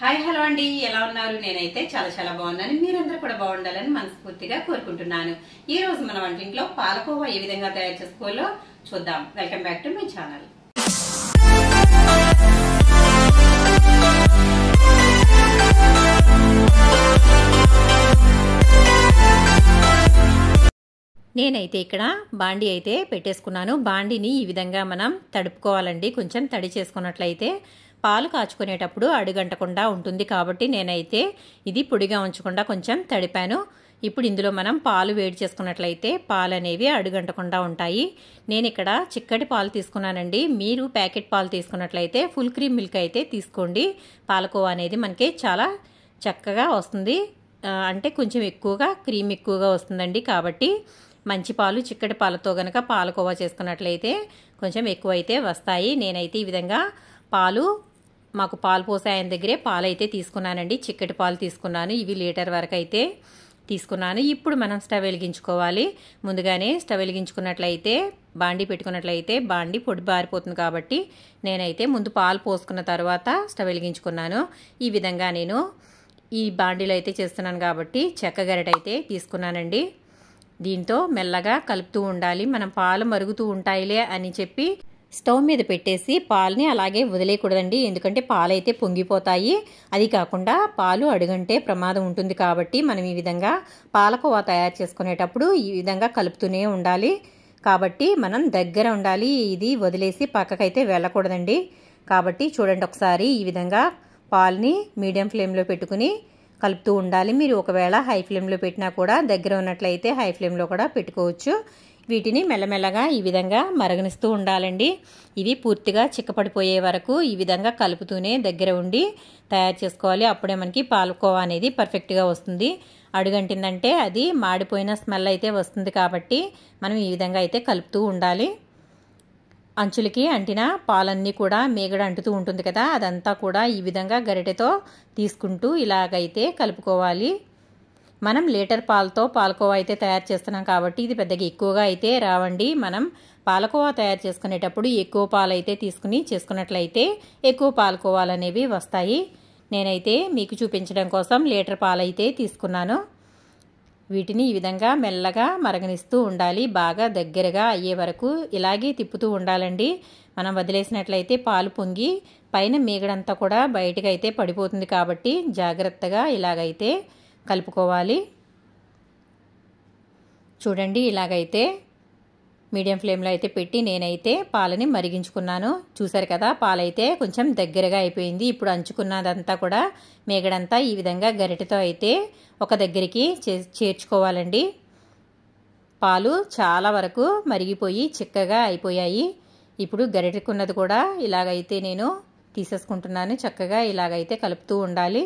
hi hello అండి ఎలా ఉన్నారు నేనైతే చాలా చాలా బాగున్నాను మీరందరూ కూడా బాగుండాలని మనస్ఫూర్తిగా కోరుకుంటున్నాను ఈ రోజు మన వంటింట్లో పాలకోవా ఏ విధంగా తయారు చేసుకోవాలో చూద్దాం welcome back to my channel నేనైతే ఇక్కడ బాండి అయితే పెట్టేసుకున్నాను బాండిని ఈ విధంగా మనం తడుపుకోవాలండి కొంచెం తడి చేసుకున్నట్లయితే పాలు కాచుకునేటప్పుడు అడుగంటకుండా ఉంటుంది కాబట్టి నేనైతే ఇది పొడిగా ఉంచకుండా కొంచెం తడిపాను ఇప్పుడు ఇందులో మనం పాలు వేడి చేసుకున్నట్లయితే పాలు అనేవి అడుగంటకుండా ఉంటాయి నేను ఇక్కడ చిక్కటి పాలు తీసుకున్నానండి మీరు ప్యాకెట్ పాలు తీసుకున్నట్లయితే ఫుల్ క్రీమ్ మిల్క్ అయితే తీసుకోండి పాలకోవా అనేది మనకి చాలా చక్కగా వస్తుంది అంటే కొంచెం ఎక్కువగా క్రీమ్ ఎక్కువగా వస్తుందండి కాబట్టి మంచి పాలు చిక్కటి పాలతో గనక పాలకోవా చేసుకున్నట్లయితే కొంచెం ఎక్కువైతే వస్తాయి నేనైతే ఈ విధంగా పాలు మాకు పాలు పోసే ఆయన దగ్గరే పాలు అయితే తీసుకున్నానండి చిక్కటి పాలు తీసుకున్నాను ఇవి లీటర్ వరకు అయితే తీసుకున్నాను ఇప్పుడు మనం స్టవ్ వెలిగించుకోవాలి ముందుగానే స్టవ్ వెలిగించుకున్నట్లయితే బాండి పెట్టుకున్నట్లయితే బాండి పొడి బారిపోతుంది కాబట్టి నేనైతే ముందు పాలు పోసుకున్న తర్వాత స్టవ్ వెలిగించుకున్నాను ఈ విధంగా నేను ఈ బాండీలో అయితే చేస్తున్నాను కాబట్టి చెక్క గరిట అయితే తీసుకున్నానండి దీంతో మెల్లగా కలుపుతూ ఉండాలి మనం పాలు మరుగుతూ ఉంటాయిలే అని చెప్పి స్టవ్ మీద పెట్టేసి పాలని అలాగే వదిలేయకూడదండి ఎందుకంటే పాలు అయితే పొంగిపోతాయి అది కాకుండా పాలు అడుగంటే ప్రమాదం ఉంటుంది కాబట్టి మనం ఈ విధంగా పాలకోవా తయారు చేసుకునేటప్పుడు ఈ విధంగా కలుపుతూనే ఉండాలి కాబట్టి మనం దగ్గర ఉండాలి ఇది వదిలేసి పక్కకైతే వెళ్ళకూడదండి కాబట్టి చూడండి ఒకసారి ఈ విధంగా పాలని మీడియం ఫ్లేమ్లో పెట్టుకుని కలుపుతూ ఉండాలి మీరు ఒకవేళ హై ఫ్లేమ్లో పెట్టినా కూడా దగ్గర ఉన్నట్లయితే హై ఫ్లేమ్లో కూడా పెట్టుకోవచ్చు వీటిని మెల్లమెల్లగా ఈ విధంగా మరగనిస్తూ ఉండాలండి ఇవి పూర్తిగా చిక్కపడిపోయే వరకు ఈ విధంగా కలుపుతూనే దగ్గర ఉండి తయారు చేసుకోవాలి అప్పుడే మనకి పాలకోవా అనేది పర్ఫెక్ట్గా వస్తుంది అడుగంటిందంటే అది మాడిపోయిన స్మెల్ అయితే వస్తుంది కాబట్టి మనం ఈ విధంగా అయితే కలుపుతూ ఉండాలి అంచులకి అంటిన పాలన్నీ కూడా మేగడ అంటుతూ ఉంటుంది కదా అదంతా కూడా ఈ విధంగా గరిటెతో తీసుకుంటూ ఇలాగైతే కలుపుకోవాలి మనం లీటర్ పాలతో పాలకోవా అయితే తయారు చేస్తున్నాం కాబట్టి ఇది పెద్దగా ఎక్కువగా అయితే రావండి మనం పాలకోవా తయారు చేసుకునేటప్పుడు ఎక్కువ పాలు అయితే తీసుకుని చేసుకున్నట్లయితే ఎక్కువ పాలకోవాలు అనేవి వస్తాయి నేనైతే మీకు చూపించడం కోసం లీటర్ పాలు అయితే తీసుకున్నాను వీటిని ఈ విధంగా మెల్లగా మరగనిస్తూ ఉండాలి బాగా దగ్గరగా అయ్యే వరకు ఇలాగే తిప్పుతూ ఉండాలండి మనం వదిలేసినట్లయితే పాలు పొంగి పైన మీగడంతా కూడా బయటకు అయితే పడిపోతుంది కాబట్టి జాగ్రత్తగా ఇలాగైతే కలుపుకోవాలి చూడండి ఇలాగైతే మీడియం ఫ్లేమ్లో అయితే పెట్టి నేనైతే పాలని మరిగించుకున్నాను చూసారు కదా పాలైతే కొంచెం దగ్గరగా అయిపోయింది ఇప్పుడు అంచుకున్నదంతా కూడా మేగడంతా ఈ విధంగా గరిటెతో అయితే ఒక దగ్గరికి చేర్చుకోవాలండి పాలు చాలా వరకు మరిగిపోయి చిక్కగా అయిపోయాయి ఇప్పుడు గరిటెకున్నది కూడా ఇలాగైతే నేను తీసేసుకుంటున్నాను చక్కగా ఇలాగైతే కలుపుతూ ఉండాలి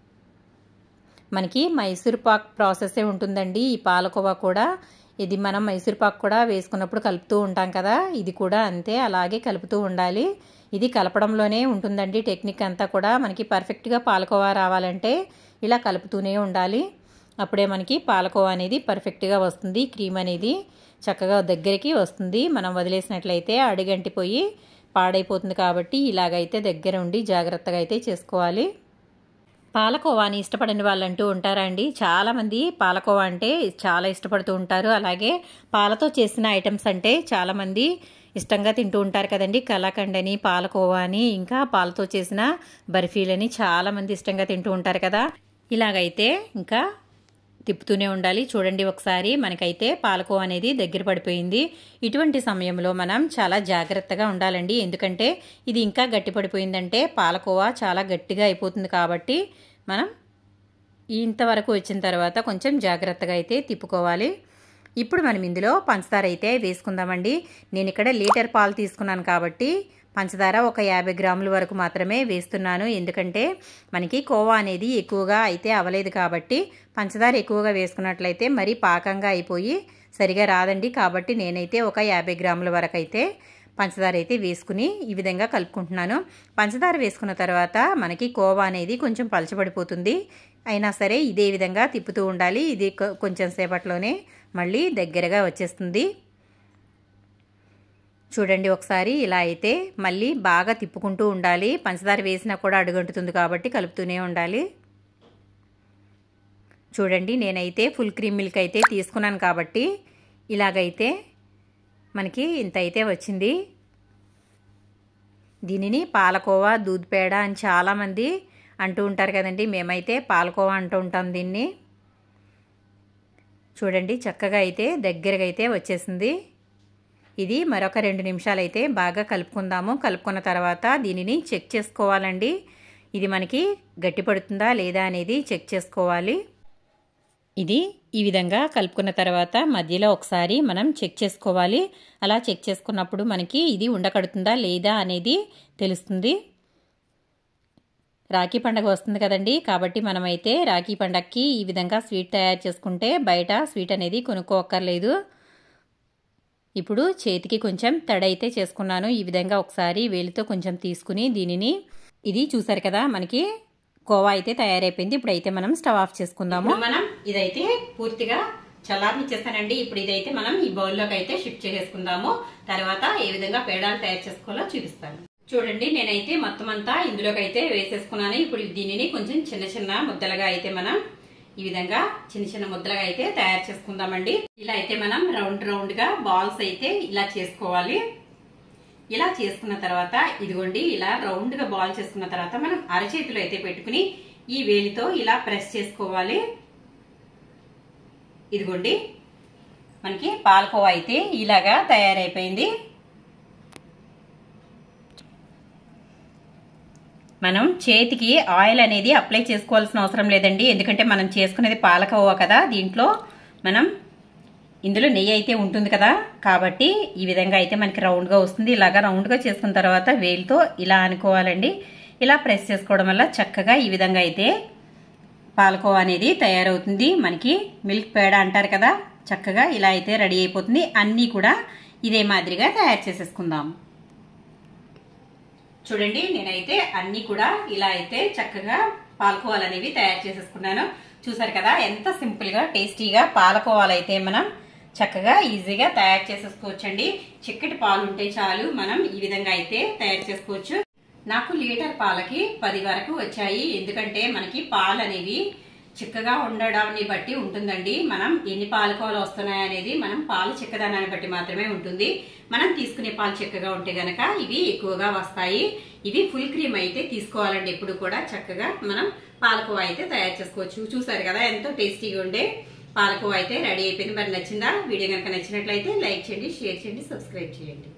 మనకి మైసూర్ పాక్ ప్రాసెసే ఉంటుందండి ఈ పాలకోవా కూడా ఇది మనం మైసూర్ పాక్ కూడా వేసుకున్నప్పుడు కలుపుతూ ఉంటాం కదా ఇది కూడా అంతే అలాగే కలుపుతూ ఉండాలి ఇది కలపడంలోనే ఉంటుందండి టెక్నిక్ అంతా కూడా మనకి పర్ఫెక్ట్గా పాలకోవా రావాలంటే ఇలా కలుపుతూనే ఉండాలి అప్పుడే మనకి పాలకోవా అనేది పర్ఫెక్ట్గా వస్తుంది క్రీమ్ అనేది చక్కగా దగ్గరికి వస్తుంది మనం వదిలేసినట్లయితే అడిగంటిపోయి పాడైపోతుంది కాబట్టి ఇలాగైతే దగ్గర ఉండి జాగ్రత్తగా అయితే చేసుకోవాలి పాలకోవాని ఇష్టపడని వాళ్ళు అంటూ ఉంటారా అండి చాలామంది పాలకోవా అంటే చాలా ఇష్టపడుతూ ఉంటారు అలాగే పాలతో చేసిన ఐటమ్స్ అంటే చాలామంది ఇష్టంగా తింటూ ఉంటారు కదండి కలాకండ్ అని పాలకోవా అని ఇంకా పాలతో చేసిన బర్ఫీలని చాలామంది ఇష్టంగా తింటూ ఉంటారు కదా ఇలాగైతే ఇంకా తిప్పుతూనే ఉండాలి చూడండి ఒకసారి మనకైతే పాలకోవా అనేది దగ్గర పడిపోయింది ఇటువంటి సమయంలో మనం చాలా జాగ్రత్తగా ఉండాలండి ఎందుకంటే ఇది ఇంకా గట్టి పడిపోయిందంటే పాలకోవా చాలా గట్టిగా అయిపోతుంది కాబట్టి మనం ఇంతవరకు వచ్చిన తర్వాత కొంచెం జాగ్రత్తగా అయితే తిప్పుకోవాలి ఇప్పుడు మనం ఇందులో పంచదార అయితే వేసుకుందామండి నేను ఇక్కడ లీటర్ పాలు తీసుకున్నాను కాబట్టి పంచదార ఒక యాభై గ్రాముల వరకు మాత్రమే వేస్తున్నాను ఎందుకంటే మనకి కోవా అనేది ఎక్కువగా అయితే అవ్వలేదు కాబట్టి పంచదార ఎక్కువగా వేసుకున్నట్లయితే మరీ పాకంగా అయిపోయి సరిగా రాదండి కాబట్టి నేనైతే ఒక యాభై గ్రాముల వరకు అయితే పంచదార అయితే వేసుకుని ఈ విధంగా కలుపుకుంటున్నాను పంచదార వేసుకున్న తర్వాత మనకి కోవా అనేది కొంచెం పలచబడిపోతుంది అయినా సరే ఇదే విధంగా తిప్పుతూ ఉండాలి ఇది కొంచెం సేపట్లోనే మళ్ళీ దగ్గరగా వచ్చేస్తుంది చూడండి ఒకసారి ఇలా అయితే మళ్ళీ బాగా తిప్పుకుంటూ ఉండాలి పంచదార వేసినా కూడా అడుగంటుతుంది కాబట్టి కలుపుతూనే ఉండాలి చూడండి నేనైతే ఫుల్ క్రీమ్ మిల్క్ అయితే తీసుకున్నాను కాబట్టి ఇలాగైతే మనకి ఇంత అయితే వచ్చింది దీనిని పాలకోవా దూద్ పేడ అని చాలామంది అంటూ ఉంటారు కదండి మేమైతే పాలకోవా అంటూ ఉంటాం దీన్ని చూడండి చక్కగా అయితే దగ్గరగా అయితే వచ్చేసింది ఇది మరొక రెండు నిమిషాలు అయితే బాగా కలుపుకుందాము కలుపుకున్న తర్వాత దీనిని చెక్ చేసుకోవాలండి ఇది మనకి గట్టి పడుతుందా లేదా అనేది చెక్ చేసుకోవాలి ఇది ఈ విధంగా కలుపుకున్న తర్వాత మధ్యలో ఒకసారి మనం చెక్ చేసుకోవాలి అలా చెక్ చేసుకున్నప్పుడు మనకి ఇది ఉండకడుతుందా లేదా అనేది తెలుస్తుంది రాఖీ పండగ వస్తుంది కదండి కాబట్టి మనమైతే రాఖీ పండగకి ఈ విధంగా స్వీట్ తయారు చేసుకుంటే బయట స్వీట్ అనేది కొనుక్కోక్కర్లేదు ఇప్పుడు చేతికి కొంచెం తడైతే చేసుకున్నాను ఈ విధంగా ఒకసారి వేలితో కొంచెం తీసుకుని దీనిని ఇది చూసారు కదా మనకి కోవా అయితే తయారైపోయింది ఇప్పుడు అయితే మనం స్టవ్ ఆఫ్ చేసుకుందాము మనం ఇదైతే పూర్తిగా చల్లారనిచ్చేస్తానండి ఇప్పుడు ఇదైతే మనం ఈ బౌల్లోకి అయితే షిఫ్ట్ చేసేసుకుందాము తర్వాత ఏ విధంగా పేడాలు తయారు చేసుకోవాలో చూపిస్తాను చూడండి నేనైతే మొత్తం అంతా ఇందులోకి అయితే వేసేసుకున్నాను ఇప్పుడు దీనిని కొంచెం చిన్న చిన్న ముద్దలుగా అయితే మనం ఈ విధంగా చిన్న చిన్న ముద్దలుగా అయితే తయారు చేసుకుందామండి ఇలా అయితే మనం రౌండ్ రౌండ్ గా బాల్స్ అయితే ఇలా చేసుకోవాలి ఇలా చేసుకున్న తర్వాత ఇదిగోండి ఇలా రౌండ్ గా బాల్ చేసుకున్న తర్వాత మనం అరచేతిలో అయితే పెట్టుకుని ఈ వేలితో ఇలా ప్రెస్ చేసుకోవాలి ఇదిగోండి మనకి పాలకోవా అయితే ఇలాగా తయారైపోయింది మనం చేతికి ఆయిల్ అనేది అప్లై చేసుకోవాల్సిన అవసరం లేదండి ఎందుకంటే మనం చేసుకునేది పాలకోవా కదా దీంట్లో మనం ఇందులో నెయ్యి అయితే ఉంటుంది కదా కాబట్టి ఈ విధంగా అయితే మనకి రౌండ్గా వస్తుంది ఇలాగా రౌండ్గా చేసుకున్న తర్వాత వేలితో ఇలా అనుకోవాలండి ఇలా ప్రెస్ చేసుకోవడం వల్ల చక్కగా ఈ విధంగా అయితే పాలకోవా అనేది తయారవుతుంది మనకి మిల్క్ పేడ అంటారు కదా చక్కగా ఇలా అయితే రెడీ అయిపోతుంది అన్నీ కూడా ఇదే మాదిరిగా తయారు చేసేసుకుందాం చూడండి నేనైతే అన్ని కూడా ఇలా అయితే చక్కగా పాలకోవాలు అనేవి తయారు చేసేసుకున్నాను చూసారు కదా ఎంత సింపుల్ గా టేస్టీగా పాలకోవాలు అయితే మనం చక్కగా ఈజీగా తయారు చేసేసుకోవచ్చండి చిక్కటి పాలు ఉంటే చాలు మనం ఈ విధంగా అయితే తయారు చేసుకోవచ్చు నాకు లీటర్ పాలకి పది వరకు వచ్చాయి ఎందుకంటే మనకి పాలు అనేవి చిక్కగా ఉండడాన్ని బట్టి ఉంటుందండి మనం ఎన్ని పాలకోవాలు వస్తున్నాయి అనేది మనం పాలు చిక్కదనాన్ని బట్టి మాత్రమే ఉంటుంది మనం తీసుకునే పాలు చిక్కగా ఉంటే గనక ఇవి ఎక్కువగా వస్తాయి ఇవి ఫుల్ క్రీమ్ అయితే తీసుకోవాలండి ఎప్పుడు కూడా చక్కగా మనం పాలకోవా అయితే తయారు చేసుకోవచ్చు చూసారు కదా ఎంతో టేస్టీగా ఉండే పాలకోవా అయితే రెడీ అయిపోయింది మరి నచ్చిందా వీడియో కనుక నచ్చినట్లయితే లైక్ చేయండి షేర్ చేయండి సబ్స్క్రైబ్ చేయండి